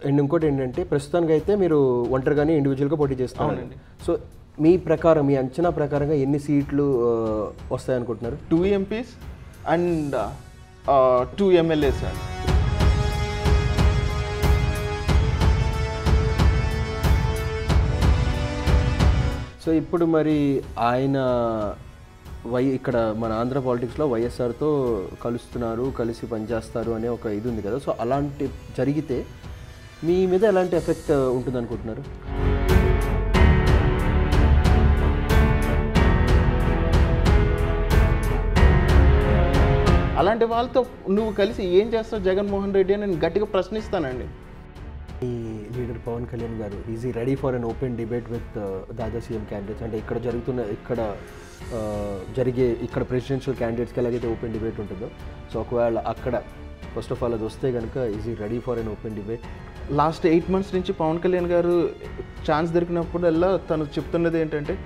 And ఇంకోటి ఏంటంటే ప్రస్తుతానికి అయితే మీరు ఒంటరిగానే ఇండివిజువల్గా పోటీ చేస్తున్నారు అవునండి. సో మీ ప్రకారం మీ అంచనా ప్రకారంగా ఎన్ని సీట్లు ఆ, వస్తాయనుకుంటున్నారు two MPs and two MLAs అండి సో ఇప్పుడు మరి ఆయన వై ఇక్కడ మన ఆంధ్ర పాలిటిక్స్లో వైఎస్ఆర్తో కలుస్తున్నారు కలిసి పనిచేస్తారు అనే ఒక ఇది ఉంది కదా సో అలాంటి జరిగితే మీ మీద ఎలాంటి ఎఫెక్ట్ ఉంటుంది అనుకుంటున్నారు అలాంటి వాళ్ళతో నువ్వు కలిసి ఏం చేస్తావు జగన్మోహన్ రెడ్డి అని నేను గట్టిగా ప్రశ్నిస్తానండి ఈ లీడర్ పవన్ కళ్యాణ్ గారు he's ready for an open debate with దాదా సీఎం క్యాండిడేట్స్ అంటే ఇక్కడ జరుగుతున్న ఇక్కడ ఆ, జరిగే ఇక్కడ ప్రెసిడెన్షియల్ క్యాండిడేట్స్కి ఎలాగైతే ఓపెన్ డిబేట్ ఉంటుందో సో ఒకవేళ అక్కడ ఫస్ట్ ఆఫ్ ఆల్ అది వస్తే కనుక he's ready for an open debate last eight months నుంచి పవన్ కళ్యాణ్ గారు ఛాన్స్ దొరికినప్పుడల్లా తను చెప్తున్నది ఏంటంటే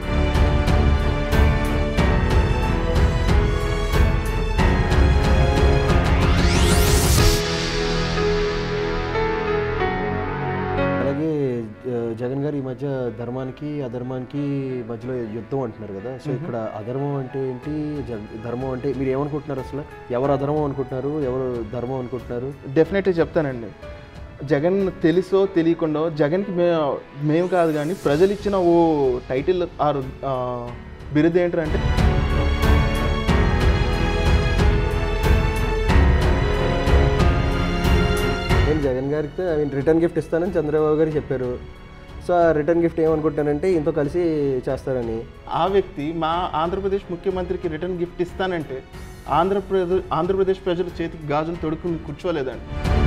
అలాగే ఆ, జగన్ గారు ఈ మధ్య ధర్మానికి అధర్మానికి మధ్యలో యుద్ధం అంటున్నారు కదా సో ఇక్కడ అధర్మం అంటే ఏంటి జ- ధర్మం అంటే మీరు ఏమనుకుంటున్నారు అసలు ఎవరు అధర్మం అనుకుంటున్నారు ఎవరు ధర్మం అనుకుంటున్నారు డెఫినెట్గా చెప్తానండి జగన్ తెలుసో తెలియకుండా జగన్కి మే మేము కాదు కానీ ప్రజలు ఇచ్చిన ఓ టైటిల్ ఆరు ఆ, బిరుదు ఏంటంటే నేను జగన్ గారికి ఐ మీన్ రిటర్న్ గిఫ్ట్ ఇస్తానని చంద్రబాబు గారు చెప్పారు సో ఆ రిటర్న్ గిఫ్ట్ ఏమనుకుంటానంటే ఇంతో కలిసి చేస్తారని ఆ వ్యక్తి మా ఆంధ్రప్రదేశ్ ముఖ్యమంత్రికి రిటర్న్ గిఫ్ట్ ఇస్తానంటే ఆంధ్రప్రదేశ్ ఆంధ్రప్రదేశ్ ప్రజల చేతికి గాజులు తొడుక్కుని కూర్చోలేదండి